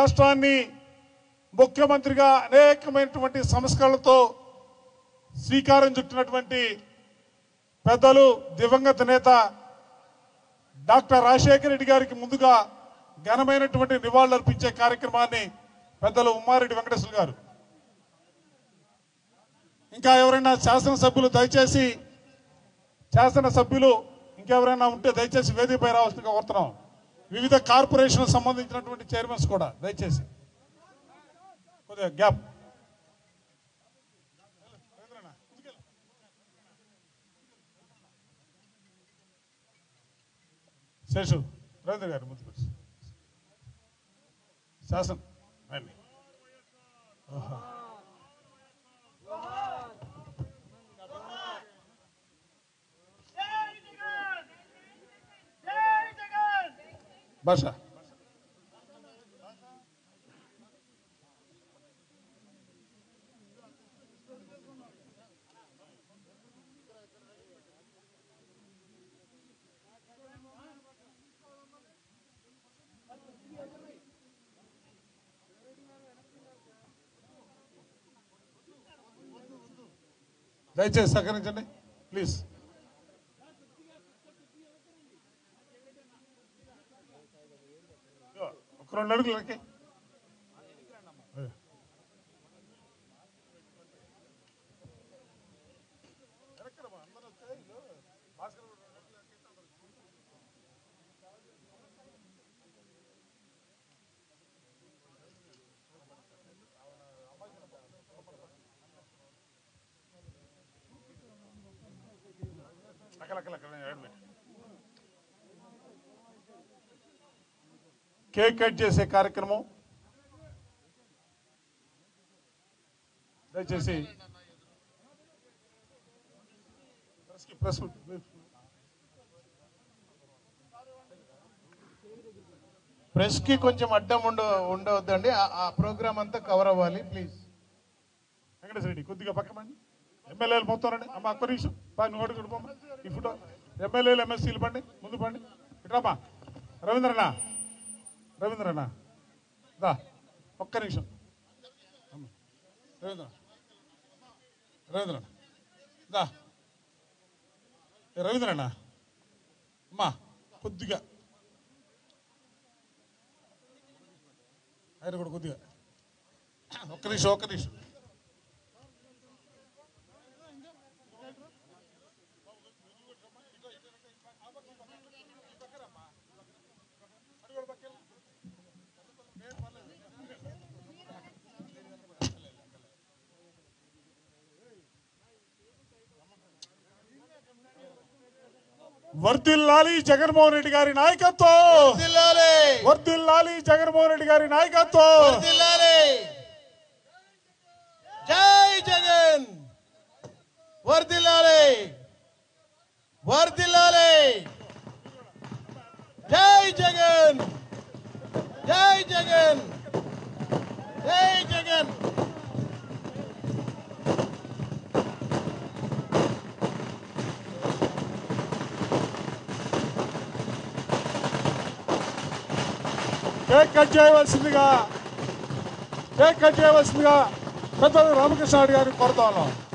రాష్ట్రాన్ని ముఖ్యమంత్రిగా అనేకమైనటువంటి సంస్కరణలతో శ్రీకారం చుట్టినటువంటి పెద్దలు దివంగత నేత డాక్టర్ రాజశేఖర రెడ్డి గారికి ముందుగా ఘనమైనటువంటి నివాళులు అర్పించే కార్యక్రమాన్ని పెద్దలు ఉమ్మారెడ్డి వెంకటేశ్వర గారు ఇంకా ఎవరైనా శాసనసభ్యులు దయచేసి శాసనసభ్యులు ఇంకెవరైనా ఉంటే దయచేసి వేదికపై రావాల్సిందిగా కోరుతున్నాం వివిధ కార్పొరేషన్ సంబంధించినటువంటి చైర్మన్స్ కూడా దయచేసి కొద్దిగా గ్యాప్ శేషు రవీంద్ర గారు ముందుకు వచ్చి. శాసనం రండి ఓహో. జై జగన్ జై జగన్ భాష దయచేసి సహకరించండి ప్లీజ్ ఒక రెండు అడుగులకి అక్కడ అక్కడ అక్కడ ఏడు కేక్ కట్ చేసే కార్యక్రమం దయచేసి ప్రెస్కి ప్రెస్ ప్రెస్ కి కొంచెం అడ్డం ఉండ ఉండవద్దండి ఆ- ఆ ప్రోగ్రామ్ అంతా కవర్ అవ్వాలి ప్లీజ్ వెంకటేశ్వర రెడ్డి కొద్దిగా పక్కమండి ఎమ్మెల్యేలు మొత్తం రండి అమ్మ ఒక్క నిమిషం బా నువ్వు అడుగు పోమ్మా ఈ ఫోటో ఎమ్మెల్యేలు ఎమ్మెల్సీలు పండి ముందు పండి ఇట్రామా రవీంద్రనా రవీంద్రనా దా ఒక్క నిమిషం అమ్మ. రవీంద్ర రవీంద్ర దా ఏ రవీంద్రనా అమ్మా కొద్దిగా ఆయన కూడా కొద్దిగా ఒక్క నిమిషం ఒక్క నిమిషం వర్దిల్లాలి జగన్మోహన్ రెడ్డి గారి నాయకత్వం జిల్లాలే వర్దిల్లాలి జగన్మోహన్ రెడ్డి గారి నాయకత్వం జిల్లాలే జై జగన్ వర్దిల్లాలే వర్దిల్లాలే జై జగన్ జై జగన్ జై జగన్ కేక్ కట్ చేయవలసిందిగా కేక్ కట్ చేయవలసిందిగా పెద్దలు రామకృష్ణ రెడ్డి గారిని కోరుతా ఉన్నాం